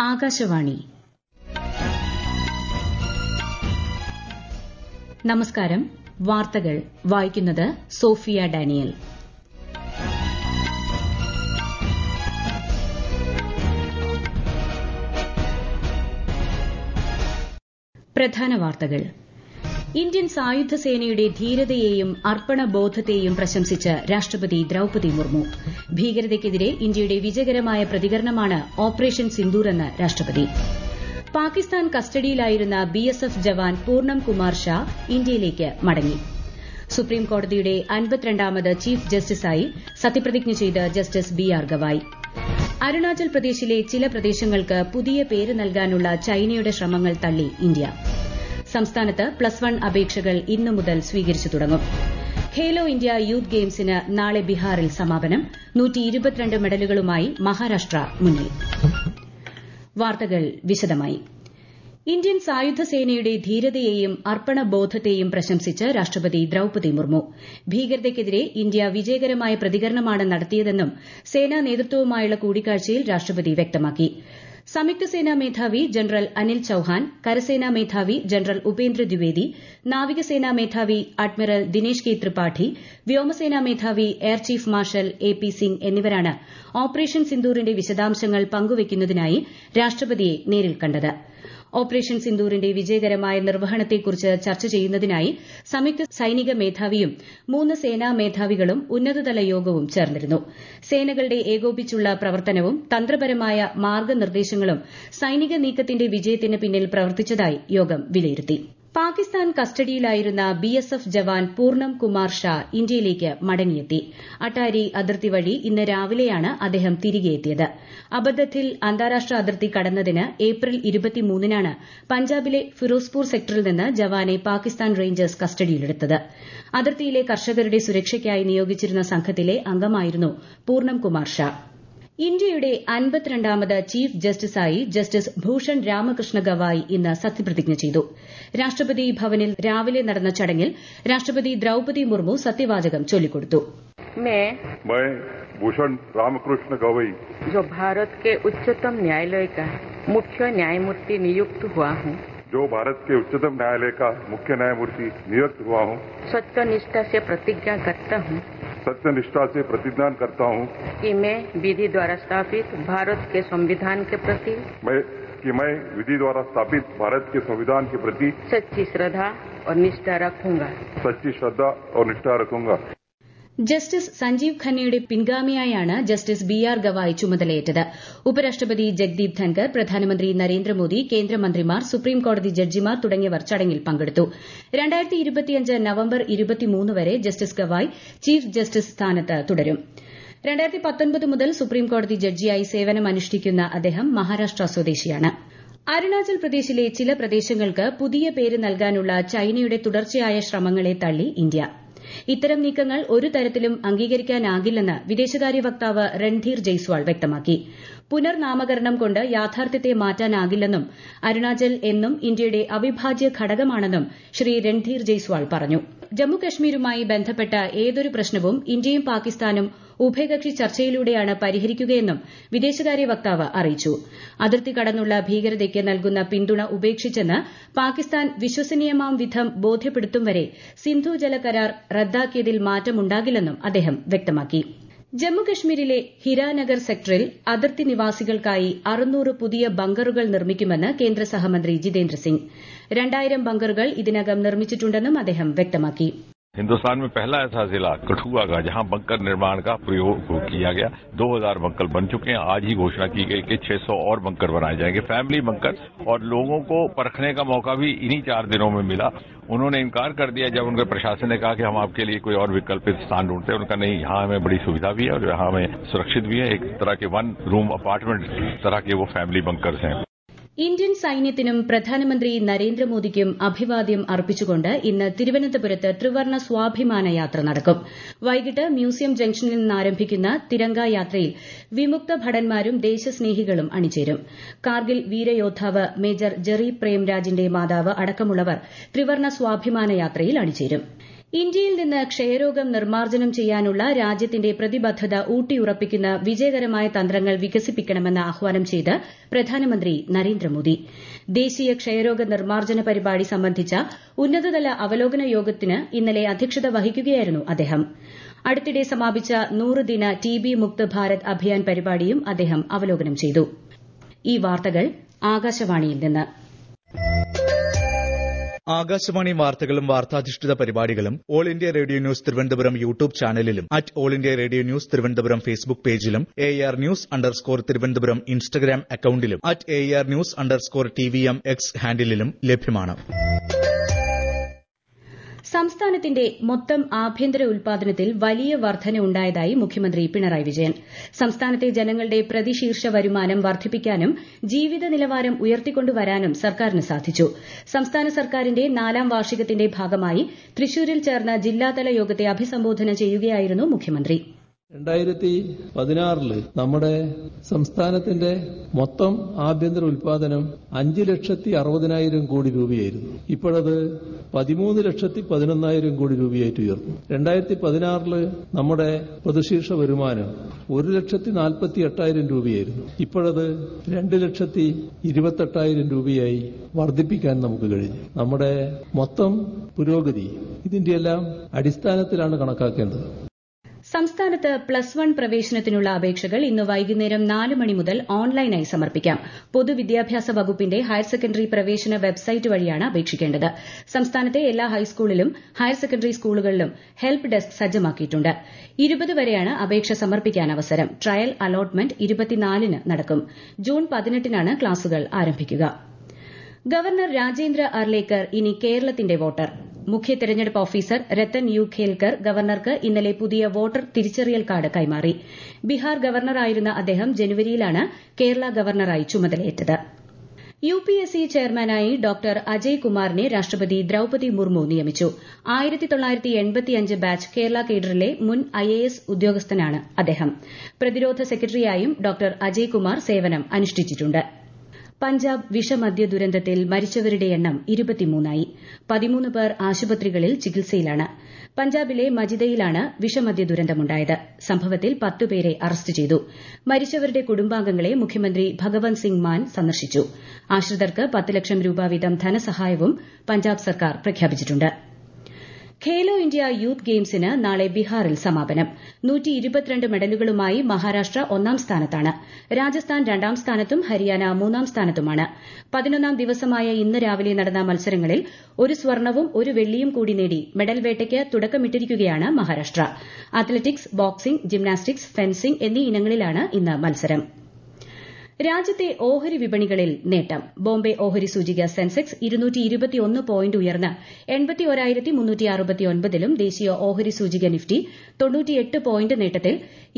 ആകാശവാണി നമസ്കാരം വാർത്തകൾ വായിക്കുന്നത് സോഫിയ ഡാനിയൽ പ്രധാന വാർത്തകൾ ഇന്ത്യൻ സായുധ സേനയുടെ ധീരതയെയും അർപ്പണബോധത്തെയും പ്രശംസിച്ച് രാഷ്ട്രപതി ദ്രൌപതി മുർമു ഭീകരതയ്ക്കെതിരെ ഇന്ത്യയുടെ വിജയകരമായ പ്രതികരണമാണ് ഓപ്പറേഷൻ സിന്ദൂർ എന്ന് രാഷ്ട്രപതി പാകിസ്ഥാൻ കസ്റ്റഡിയിലായിരുന്ന ബിഎസ്എഫ് ജവാൻ പൂർണം കുമാർ ഷാ ഇന്ത്യയിലേക്ക് മടങ്ങി സുപ്രീംകോടതിയുടെ അൻപത്തിരണ്ടാമത് ചീഫ് ജസ്റ്റിസായി സത്യപ്രതിജ്ഞ ചെയ്ത് justice B R Gavai Arunachal പ്രദേശിലെ ചില പ്രദേശങ്ങൾക്ക് പുതിയ പേര് നൽകാനുള്ള ചൈനയുടെ ശ്രമങ്ങൾ തള്ളി ഇന്ത്യ സംസ്ഥാനത്ത് പ്ലസ് വൺ അപേക്ഷകൾ ഇന്നു മുതൽ സ്വീകരിച്ചു തുടങ്ങും ഖേലോ ഇന്ത്യ യൂത്ത് ഗെയിംസിന് നാളെ ബീഹാറിൽ സമാപനം മെഡലുകളുമായി മഹാരാഷ്ട്ര മുന്നിൽ വാർത്തകൾ വിശദമായി ഇന്ത്യൻ സായുധ സേനയുടെ ധീരതയെയും അർപ്പണബോധത്തെയും പ്രശംസിച്ച് രാഷ്ട്രപതി ദ്രൌപതി മുർമു ഭീകരതയ്ക്കെതിരെ ഇന്ത്യ വിജയകരമായ പ്രതികരണമാണ് നടത്തിയതെന്നും സേനാ നേതൃത്വവുമായുള്ള കൂടിക്കാഴ്ചയിൽ രാഷ്ട്രപതി വ്യക്തമാക്കി സംയുക്ത സേനാ മേധാവി ജനറൽ അനിൽ ചൌഹാൻ കരസേനാ മേധാവി ജനറൽ ഉപേന്ദ്ര ദ്വിവേദി നാവികസേനാ മേധാവി അഡ്മിറൽ ദിനേശ് കെ ത്രിപാഠി വ്യോമസേനാ മേധാവി air chief marshal A P Singh എന്നിവരാണ് ഓപ്പറേഷൻ സിന്ദൂറിന്റെ വിശദാംശങ്ങൾ പങ്കുവയ്ക്കുന്നതിനായി രാഷ്ട്രപതിയെ നേരിൽ കണ്ടത് ഓപ്പറേഷൻ സിന്ദൂറിന്റെ വിജയകരമായ നിർവ്വഹണത്തെക്കുറിച്ച് ചർച്ച ചെയ്യുന്നതിനായി സംയുക്ത സൈനിക മേധാവിയും മൂന്ന് സേനാ മേധാവികളും ഉന്നതതല യോഗവും ചേർന്നിരുന്നു സേനകളുടെ ഏകോപിച്ചുള്ള പ്രവർത്തനവും തന്ത്രപരമായ മാർഗ്ഗനിർദ്ദേശങ്ങളും സൈനിക നീക്കത്തിന്റെ വിജയത്തിന് പിന്നിൽ പ്രവർത്തിച്ചതായി യോഗം വിലയിരുത്തി പാകിസ്ഥാൻ കസ്റ്റഡിയിലായിരുന്ന ബിഎസ്എഫ് ജവാൻ പൂർണം കുമാർ ഷാ ഇന്ത്യയിലേക്ക് മടങ്ങിയെത്തി അട്ടാരി അതിർത്തി വഴി ഇന്ന് രാവിലെയാണ് അദ്ദേഹം തിരികെ എത്തിയത് അബദ്ധത്തിൽ അന്താരാഷ്ട്ര അതിർത്തി കടന്നതിന് ഏപ്രിൽ ഇരുപത്തിമൂന്നിനാണ് പഞ്ചാബിലെ ഫിറോസ്പൂർ സെക്ടറിൽ നിന്ന് ജവാനെ പാകിസ്ഥാൻ റേഞ്ചേഴ്സ് കസ്റ്റഡിയിലെടുത്തത് അതിർത്തിയിലെ കർഷകരുടെ സുരക്ഷയ്ക്കായി നിയോഗിച്ചിരുന്ന സംഘത്തിലെ അംഗമായിരുന്നു പൂർണം കുമാർ ഷാ ഇന്ത്യയുടെ അൻപത്തിരണ്ടാമത് ചീഫ് ജസ്റ്റിസായി ജസ്റ്റിസ് ഭൂഷൺ രാമകൃഷ്ണ ഗവായ് ഇന്ന് സത്യപ്രതിജ്ഞ ചെയ്തു രാഷ്ട്രപതി ഭവനിൽ രാവിലെ നടന്ന ചടങ്ങിൽ രാഷ്ട്രപതി ദ്രൌപതി മുർമു സത്യവാചകം ചൊല്ലിക്കൊടുത്തു मैं मैं भूषण रामकृष्ण गवई जो भारत के उच्चतम न्यायालय का मुख्य न्यायमूर्ति नियुक्त हुआ हूँ जो भारत के उच्चतम न्यायालय का मुख्य न्यायमूर्ति नियुक्त हुआ हूँ सत्य निष्ठा से प्रतिज्ञा करता हूँ सत्य निष्ठा से प्रतिज्ञान करता हूँ कि मैं विधि द्वारा स्थापित भारत के संविधान के प्रति मैं कि मैं विधि द्वारा स्थापित भारत के संविधान के प्रति सच्ची श्रद्धा और निष्ठा रखूंगा सच्ची श्रद्धा और निष्ठा रखूंगा ജസ്റ്റിസ് സഞ്ജീവ് ഖന്നയുടെ പിൻഗാമിയായാണ് ജസ്റ്റിസ് ബി ആർ ഗവായ് ചുമതലയേറ്റത് ഉപരാഷ്ട്രപതി ജഗ്ദീപ് ധൻകർ പ്രധാനമന്ത്രി നരേന്ദ്രമോദി കേന്ദ്രമന്ത്രിമാർ സുപ്രീംകോടതി ജഡ്ജിമാർ തുടങ്ങിയവർ ചടങ്ങിൽ പങ്കെടുത്തു നവംബർ വരെ ജസ്റ്റിസ് ഗവായ് ചീഫ് ജസ്റ്റിസ് സ്ഥാനത്ത് തുടരും മുതൽ സുപ്രീംകോടതി ജഡ്ജിയായി സേവനമനുഷ്ഠിക്കുന്ന അദ്ദേഹം മഹാരാഷ്ട്ര സ്വദേശിയാണ് അരുണാചൽ പ്രദേശിലെ ചില പ്രദേശങ്ങൾക്ക് പുതിയ പേര് നൽകാനുള്ള ചൈനയുടെ തുടർച്ചയായ ശ്രമങ്ങളെ തള്ളി ഇന്ത്യ ഇത്തരം നീക്കങ്ങൾ ഒരു തരത്തിലും അംഗീകരിക്കാനാകില്ലെന്ന് വിദേശകാര്യ വക്താവ് രൺധീർ ജയ്സ്വാൾ വ്യക്തമാക്കി പുനർനാമകരണം കൊണ്ട് യാഥാർത്ഥ്യത്തെ മാറ്റാനാകില്ലെന്നും അരുണാചൽ എന്നും ഇന്ത്യയുടെ അവിഭാജ്യ ഘടകമാണെന്നും ശ്രീ രൺധീർ ജയ്സ്വാൾ പറഞ്ഞു ജമ്മുകശ്മീരുമായി ബന്ധപ്പെട്ട ഏതൊരു പ്രശ്നവും ഇന്ത്യയും പാകിസ്ഥാനും ഉഭയകക്ഷി ചർച്ചയിലൂടെയാണ് പരിഹരിക്കുകയെന്നും വിദേശകാര്യ വക്താവ് അറിയിച്ചു അതിർത്തി കടന്നുള്ള ഭീകരതയ്ക്ക് നൽകുന്ന പിന്തുണ ഉപേക്ഷിച്ചെന്ന് പാകിസ്ഥാൻ വിശ്വസനീയമാം വിധം ബോധ്യപ്പെടുത്തും വരെ സിന്ധു ജല കരാർ റദ്ദാക്കിയതിൽ മാറ്റമുണ്ടാകില്ലെന്നും അദ്ദേഹം വ്യക്തമാക്കി ജമ്മുകശ്മീരിലെ ഹിരാനഗർ സെക്ടറിൽ അതിർത്തി നിവാസികൾക്കായി അറുന്നൂറ് പുതിയ ബങ്കറുകൾ നിർമ്മിക്കുമെന്ന് കേന്ദ്ര സഹമന്ത്രി ജിതേന്ദ്ര സിംഗ് രണ്ടായിരം ബങ്കറുകൾ ഇതിനകം നിർമ്മിച്ചിട്ടുണ്ടെന്നും അദ്ദേഹം വ്യക്തമാക്കി हिन्दुस्तान में पहला ऐसा जिला कठुआ का जहां बंकर निर्माण का प्रयोग किया गया 2000 बंकर बन चुके हैं आज ही घोषणा की गई कि 600 और बंकर बनाए जाएंगे फैमिली बंकर और लोगों को परखने का मौका भी इन्हीं चार दिनों में मिला उन्होंने इनकार कर दिया जब उनके प्रशासन ने कहा कि हम आपके लिए कोई और विकल्पित स्थान ढूंढते हैं उनका नहीं यहाँ हमें बड़ी सुविधा भी है और यहाँ हमें सुरक्षित भी है एक तरह के वन रूम अपार्टमेंट तरह के वो फैमिली बंकर्स हैं ഇന്ത്യൻ സൈന്യത്തിനും പ്രധാനമന്ത്രി നരേന്ദ്രമോദിക്കും അഭിവാദ്യം അർപ്പിച്ചുകൊണ്ട് ഇന്ന് തിരുവനന്തപുരത്ത് ത്രിവർണ്ണ സ്വാഭിമാന യാത്ര നടക്കും വൈകിട്ട് മ്യൂസിയം ജംഗ്ഷനിൽ നിന്ന് ആരംഭിക്കുന്ന തിരങ്ക യാത്രയിൽ വിമുക്ത ഭടന്മാരും ദേശസ്നേഹികളും അണിചേരും കാർഗിൽ വീരയോദ്ധാവ് മേജർ ജെറി പ്രേംരാജിന്റെ മാതാവ് അടക്കമുള്ളവർ ത്രിവർണ്ണ സ്വാഭിമാന യാത്രയിൽ അണിചേരും ഇന്ത്യയിൽ നിന്ന് ക്ഷയരോഗം നിർമ്മാർജ്ജനം ചെയ്യാനുള്ള രാജ്യത്തിന്റെ പ്രതിബദ്ധത ഊട്ടിയുറപ്പിക്കുന്ന വിജയകരമായ തന്ത്രങ്ങൾ വികസിപ്പിക്കണമെന്ന് ആഹ്വാനം ചെയ്ത് പ്രധാനമന്ത്രി നരേന്ദ്രമോദി ദേശീയ ക്ഷയരോഗ നിർമ്മാർജ്ജന പരിപാടി സംബന്ധിച്ച ഉന്നതതല അവലോകന യോഗത്തിന് ഇന്നലെ അധ്യക്ഷത വഹിക്കുകയായിരുന്നു അദ്ദേഹം അടുത്തിടെ സമാപിച്ച നൂറ് ദിന ടി ബി മുക്ത് ഭാരത് അഭിയാൻ പരിപാടിയും അദ്ദേഹം അവലോകനം ചെയ്തു ഈ വാർത്തകൾ ആകാശവാണിയിൽ നിന്ന് ആകാശവാണി വാർത്തകളും വാർത്താധിഷ്ഠിത പരിപാടികളും all India radio news Thiruvananthapuram YouTube ചാനലിലും at all India radio news Thiruvananthapuram Facebook പേജിലും A R news underscore Thiruvananthapuram Instagram അക്കൌണ്ടിലും at A R news underscore T V M X ഹാൻഡിലും ലഭ്യമാണ് സംസ്ഥാനത്തിന്റെ മൊത്തം ആഭ്യന്തര ഉൽപാദനത്തിൽ വലിയ വർധന ഉണ്ടായതായി മുഖ്യമന്ത്രി പിണറായി വിജയൻ സംസ്ഥാനത്തെ ജനങ്ങളുടെ പ്രതിശീർഷ വരുമാനം വർദ്ധിപ്പിക്കാനും ജീവിത നിലവാരം ഉയർത്തിക്കൊണ്ടുവരാനും സർക്കാരിന് സാധിച്ചു സംസ്ഥാന സർക്കാരിന്റെ നാലാം വാർഷികത്തിന്റെ ഭാഗമായി തൃശൂരിൽ ചേർന്ന ജില്ലാതല യോഗത്തെ അഭിസംബോധന ചെയ്യുകയായിരുന്നു മുഖ്യമന്ത്രി രണ്ടായിരത്തി പതിനാറില് നമ്മുടെ സംസ്ഥാനത്തിന്റെ മൊത്തം ആഭ്യന്തര ഉൽപാദനം അഞ്ച് ലക്ഷത്തി അറുപതിനായിരം കോടി രൂപയായിരുന്നു ഇപ്പോഴത് പതിമൂന്ന് ലക്ഷത്തി പതിനൊന്നായിരം കോടി രൂപയായിട്ട് ഉയർന്നു രണ്ടായിരത്തി പതിനാറില് നമ്മുടെ പ്രതിശീർഷ വരുമാനം ഒരു ലക്ഷത്തി നാൽപ്പത്തി എട്ടായിരം രൂപയായിരുന്നു ഇപ്പോഴത് രണ്ട് ലക്ഷത്തി ഇരുപത്തെട്ടായിരം രൂപയായി വർദ്ധിപ്പിക്കാൻ നമുക്ക് കഴിഞ്ഞു നമ്മുടെ മൊത്തം പുരോഗതി ഇതിന്റെയെല്ലാം അടിസ്ഥാനത്തിലാണ് കണക്കാക്കേണ്ടത് സംസ്ഥാനത്ത് പ്ലസ് വൺ പ്രവേശനത്തിനുള്ള അപേക്ഷകൾ ഇന്ന് വൈകുന്നേരം നാല് മണി മുതൽ ഓൺലൈനായി സമർപ്പിക്കാം പൊതുവിദ്യാഭ്യാസ വകുപ്പിന്റെ ഹയർ സെക്കൻഡറി പ്രവേശന വെബ്സൈറ്റ് വഴിയാണ് അപേക്ഷിക്കേണ്ടത് സംസ്ഥാനത്തെ എല്ലാ ഹൈസ്കൂളിലും ഹയർ സെക്കൻഡറി സ്കൂളുകളിലും ഹെൽപ്പ് ഡെസ്ക് സജ്ജമാക്കിയിട്ടുണ്ട് ഇരുപത് വരെയാണ് അപേക്ഷ സമർപ്പിക്കാൻ അവസരം ട്രയൽ അലോട്ട്മെന്റ് ഇരുപത്തിനാലിന് നടക്കും ജൂൺ പതിനെട്ടിനാണ് ക്ലാസുകൾ ആരംഭിക്കുക ഗവർണർ രാജേന്ദ്ര അർലേക്കർ ഇനി കേരളത്തിന്റെ വോട്ടർ മുഖ്യ തെരഞ്ഞെടുപ്പ് ഓഫീസർ രത്തൻ യു ഖേൽക്കർ ഗവർണർക്ക് ഇന്നലെ പുതിയ വോട്ടർ തിരിച്ചറിയൽ കാർഡ് കൈമാറി ബീഹാർ ഗവർണറായിരുന്ന അദ്ദേഹം ജനുവരിയിലാണ് കേരള ഗവർണറായി ചുമതലയേറ്റത് യു പി എസ് സി ചെയർമാനായി ഡോക്ടർ അജയ് കുമാറിനെ രാഷ്ട്രപതി ദ്രൌപതി മുർമു നിയമിച്ചു ആയിരത്തി തൊള്ളായിരത്തി എൺപത്തിയഞ്ച് ബാച്ച് കേരള കേഡറിലെ മുൻ ഐ എ എസ് ഉദ്യോഗസ്ഥനാണ് അദ്ദേഹം പ്രതിരോധ സെക്രട്ടറിയായും ഡോക്ടർ അജയ് കുമാർ സേവനം അനുഷ്ഠിച്ചിട്ടുണ്ട് പഞ്ചാബ് വിഷമദ്യ ദുരന്തത്തിൽ മരിച്ചവരുടെ എണ്ണം ഇരുപത്തിമൂന്നായി പതിമൂന്ന് പേർ ആശുപത്രികളിൽ ചികിത്സയിലാണ് പഞ്ചാബിലെ മജിദയിലാണ് വിഷമദ്യ ദുരന്തമുണ്ടായത് സംഭവത്തിൽ പത്തുപേരെ അറസ്റ്റ് ചെയ്തു മരിച്ചവരുടെ കുടുംബാംഗങ്ങളെ മുഖ്യമന്ത്രി ഭഗവന്ത് സിംഗ് മാൻ സന്ദർശിച്ചു ആശ്രിതർക്ക് പത്ത് ലക്ഷം രൂപ വീതം ധനസഹായവും പഞ്ചാബ് സർക്കാർ പ്രഖ്യാപിച്ചിട്ടുണ്ട് ഖേലോ ഇന്ത്യ യൂത്ത് ഗെയിംസിന് നാളെ ബീഹാറിൽ സമാപനം മെഡലുകളുമായി മഹാരാഷ്ട്ര ഒന്നാം സ്ഥാനത്താണ് രാജസ്ഥാൻ രണ്ടാം സ്ഥാനത്തും ഹരിയാന മൂന്നാം സ്ഥാനത്തുമാണ് പതിനൊന്നാം ദിവസമായ ഇന്ന് രാവിലെ നടന്ന മത്സരങ്ങളിൽ ഒരു സ്വർണവും ഒരു വെള്ളിയും കൂടി നേടി മെഡൽ വേട്ടയ്ക്ക് തുടക്കമിട്ടിരിക്കുകയാണ് Maharashtra athletics boxing gymnastics fencing എന്നീ ഇനങ്ങളിലാണ് ഇന്ന് മത്സരം രാജ്യത്തെ ഓഹരി വിപണികളിൽ നേട്ടം ബോംബെ ഓഹരി സൂചിക സെൻസെക്സ് പോയിന്റ് ഉയർന്ന് ലും ദേശീയ ഓഹരി സൂചിക നിഫ്റ്റി തൊണ്ണൂറ്റിയെട്ട് പോയിന്റ് നേട്ടത്തിൽ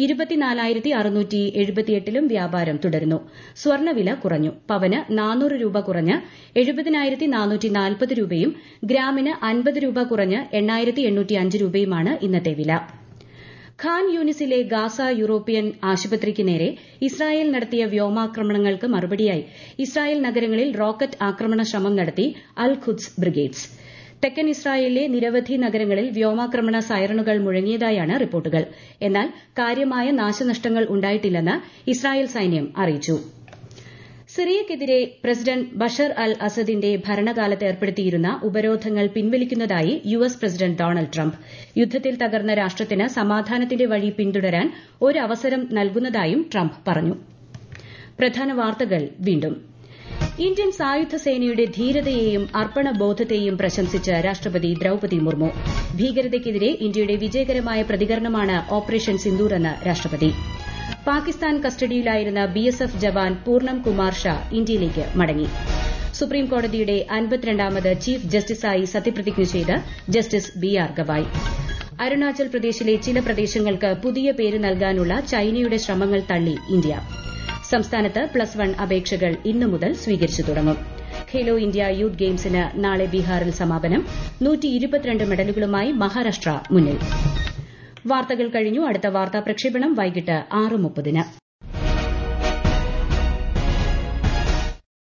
ലും വ്യാപാരം തുടരുന്നു സ്വർണ്ണവില കുറഞ്ഞു പവന് നാനൂറ് രൂപ കുറഞ്ഞ് എഴുപതിനായിരത്തി നാനൂറ്റി നാൽപ്പത് രൂപയും ഗ്രാമിന് അൻപത് രൂപ കുറഞ്ഞ് എണ്ണായിരത്തി എണ്ണൂറ്റി അഞ്ച് രൂപയുമാണ് ഇന്നത്തെ വില ഖാൻ യൂനിസിലെ ഗാസ യൂറോപ്യൻ ആശുപത്രിക്ക് നേരെ ഇസ്രായേൽ നടത്തിയ വ്യോമാക്രമണങ്ങൾക്ക് മറുപടിയായി ഇസ്രായേൽ നഗരങ്ങളിൽ റോക്കറ്റ് ആക്രമണ ശ്രമം നടത്തി അൽ ഖുദ്സ് ബ്രിഗേഡ്സ് തെക്കൻ ഇസ്രായേലിലെ നിരവധി നഗരങ്ങളിൽ വ്യോമാക്രമണ സൈറണുകൾ മുഴങ്ങിയതായാണ് റിപ്പോർട്ടുകൾ എന്നാൽ കാര്യമായ നാശനഷ്ടങ്ങൾ ഉണ്ടായിട്ടില്ലെന്ന് ഇസ്രായേൽ സൈന്യം അറിയിച്ചു സിറിയയ്ക്കെതിരെ പ്രസിഡന്റ് ബഷർ അൽ അസദിന്റെ ഭരണകാലത്ത് ഏർപ്പെടുത്തിയിരുന്ന ഉപരോധങ്ങൾ പിൻവലിക്കുന്നതായി U S president Donald Trump യുദ്ധത്തിൽ തകർന്ന രാഷ്ട്രത്തിന് സമാധാനത്തിന്റെ വഴി പിന്തുടരാൻ ഒരവസരം നൽകുന്നതായും ട്രംപ് പറഞ്ഞു പ്രധാന വാർത്തകൾ വീണ്ടും ഇന്ത്യൻ സായുധ സേനയുടെ ധീരതയെയും അർപ്പണബോധത്തെയും പ്രശംസിച്ച് രാഷ്ട്രപതി ദ്രൌപതി മുർമു ഭീകരതയ്ക്കെതിരെ ഇന്ത്യയുടെ വിജയകരമായ പ്രതികരണമാണ് ഓപ്പറേഷൻ സിന്ദൂർ എന്ന് രാഷ്ട്രപതി പാകിസ്ഥാൻ കസ്റ്റഡിയിലായിരുന്ന ബിഎസ്എഫ് ജവാൻ പൂർണം കുമാർ ഷാ ഇന്ത്യയിലേക്ക് മടങ്ങി സുപ്രീം കോടതിയുടെ അൻപത്തിരണ്ടാമത് ചീഫ് ജസ്റ്റിസായി സത്യപ്രതിജ്ഞ ചെയ്ത് justice B R Gavai Arunachal പ്രദേശിലെ ചില പ്രദേശങ്ങൾക്ക് പുതിയ പേര് നൽകാനുള്ള ചൈനയുടെ ശ്രമങ്ങൾ തള്ളി ഇന്ത്യ സംസ്ഥാനത്ത് പ്ലസ് വൺ അപേക്ഷകൾ ഇന്നു മുതൽ സ്വീകരിച്ചു തുടങ്ങും ഖേലോ ഇന്ത്യ യൂത്ത് ഗെയിംസിന് നാളെ ബീഹാറിൽ സമാപനം മെഡലുകളുമായി മഹാരാഷ്ട്ര മുന്നിൽ വാർത്തകൾ കഴിഞ്ഞു അടുത്ത വാർത്താ പ്രക്ഷേപണം വൈകിട്ട് ആറ് മുപ്പതിന്